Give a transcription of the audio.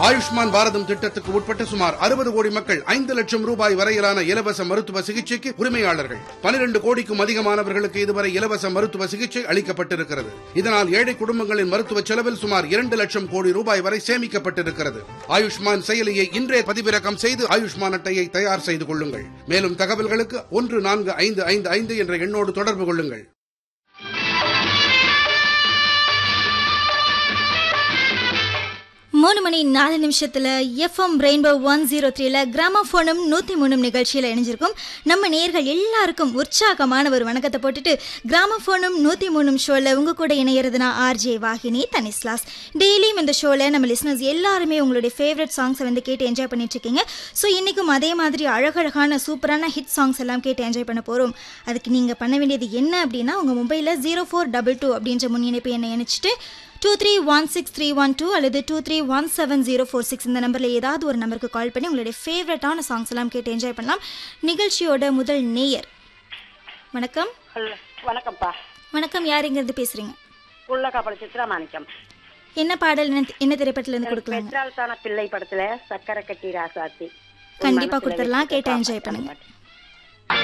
ஆயுஷ்மான் பாரதம் திட்டத்துக்கு உட்பட்ட சுமார் அறுபது கோடி மக்கள் ஐந்து லட்சம் ரூபாய் வரையிலான இலவச மருத்துவ சிகிச்சைக்கு உரிமையாளர்கள் பனிரெண்டு கோடிக்கும் அதிகமானவர்களுக்கு இதுவரை இலவச மருத்துவ சிகிச்சை அளிக்கப்பட்டிருக்கிறது இதனால் ஏழை குடும்பங்களின் மருத்துவ செலவில் சுமார் இரண்டு லட்சம் கோடி ரூபாய் வரை சேமிக்கப்பட்டிருக்கிறது ஆயுஷ்மான் செயலியை இன்றே பதிவிறக்கம் செய்து ஆயுஷ்மான் அட்டையை தயார் செய்து கொள்ளுங்கள் மேலும் தகவல்களுக்கு ஒன்று நான்கு ஐந்து ஐந்து ஐந்து என்ற எண்ணோடு தொடர்பு கொள்ளுங்கள் மூணு மணி நாலு நிமிஷத்துல எஃப்எம் ரெயின்போ ஒன் ஜீரோ த்ரீல கிராமபோனும் நூத்தி மூணும் நிகழ்ச்சியில இணைஞ்சிருக்கும் நம்ம நேர்கள் எல்லாருக்கும் உற்சாகமான ஒரு வணக்கத்தை போட்டுட்டு கிராமபோனும் நூத்தி மூணும் ஷோல உங்க கூட இணையறதுனா ஆர்ஜே வாகினி தனிஸ்லாஸ் டெய்லியும் இந்த ஷோல நம்ம லிசனர்ஸ் எல்லாருமே உங்களுடைய ஃபேவரட் சாங்ஸை வந்து கேட்டு என்ஜாய் பண்ணிட்டு இருக்கீங்க ஸோ இன்னைக்கும் அதே மாதிரி அழகழகான சூப்பரான ஹிட் சாங்ஸ் எல்லாம் கேட்டு என்ஜாய் பண்ண போறோம் அதுக்கு நீங்க பண்ண வேண்டியது என்ன அப்படின்னா உங்க மொபைலில் ஜீரோ ஃபோர் டபுள் டூ அப்படின்ற முன் இணைப்பு என்னை இணைச்சிட்டு two three one six three one two அல்லது two three one seven zero four six இந்த நம்பரில் ஏதாவது ஒரு நம்பருக்கு கால் பண்ணி உங்களுடைய ஃபேவரட்டான சாங்ஸ் எல்லாம் கேட்டு என்ஜாய் பண்ணலாம் நிகழ்ச்சியோட முதல் நேயர் வணக்கம் ஹலோ வணக்கம்ப்பா வணக்கம் யார் இருந்து பேசுறீங்க உள்ளக்காப்பட சித்ரா மாணிக்கம் என்ன பாடல் என்ன என்ன திரைப்படத்துல இருந்து கொடுக்கலாங்க பெற்றால் தான பிள்ளை படத்துல சக்கரை கட்டி ராசாத்தி கண்டிப்பா கொடுத்துடலாம் கேட்டு என்ஜாய் பண்ணுங்க